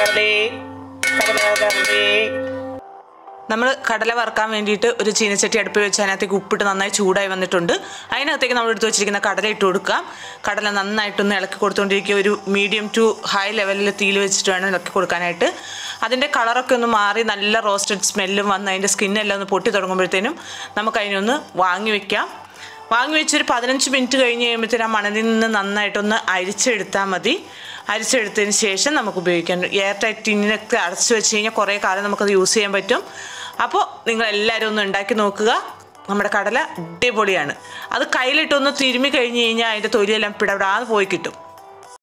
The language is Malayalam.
കടലേ കടല കടലേ നമ്മൾ കടല വറുക്കാൻ വേണ്ടിയിട്ട് ഒരു ചീനച്ചട്ടി അടുപ്പിൽ വെച്ച് അതിനകത്തേക്ക് ഉപ്പിട്ട് നന്നായി ചൂടായി വന്നിട്ടുണ്ട് അതിനകത്തേക്ക് നമ്മൾ എടുത്ത് വെച്ചിരിക്കുന്ന കടല ഇട്ട് കൊടുക്കാം കടല നന്നായിട്ടൊന്ന് ഇളക്കി കൊടുത്തുകൊണ്ടിരിക്കുക ഒരു മീഡിയം ടു ഹൈ ലെവലിൽ തീയിൽ വെച്ചിട്ട് വേണം ഇളക്കി കൊടുക്കാനായിട്ട് അതിൻ്റെ കളറൊക്കെ ഒന്ന് മാറി നല്ല റോസ്റ്റഡ് സ്മെല്ലും വന്ന് അതിൻ്റെ സ്കിന്നെല്ലാം ഒന്ന് പൊട്ടി തുടങ്ങുമ്പോഴത്തേനും നമുക്ക് അതിനൊന്ന് വാങ്ങി വെക്കാം വാങ്ങി വെച്ചൊരു പതിനഞ്ച് മിനിറ്റ് കഴിഞ്ഞ് കഴിയുമ്പോഴത്തേനും ആ മണലിൽ നിന്ന് നന്നായിട്ടൊന്ന് അരിച്ചെടുത്താൽ മതി അരിച്ചെടുത്തതിന് ശേഷം നമുക്ക് ഉപയോഗിക്കാൻ എയർ ടൈറ്റ് ടിന്നിനൊക്കെ അടച്ചു വെച്ച് കഴിഞ്ഞാൽ കുറേ കാലം നമുക്കത് യൂസ് ചെയ്യാൻ പറ്റും അപ്പോൾ നിങ്ങൾ എല്ലാവരും ഒന്ന് ഉണ്ടാക്കി നോക്കുക നമ്മുടെ കടല അടിപൊളിയാണ് അത് കയ്യിലിട്ടൊന്ന് തിരുമ്മി കഴിഞ്ഞ് കഴിഞ്ഞാൽ അതിൻ്റെ തൊലിയെല്ലാം പിടപെടാതെ പോയി കിട്ടും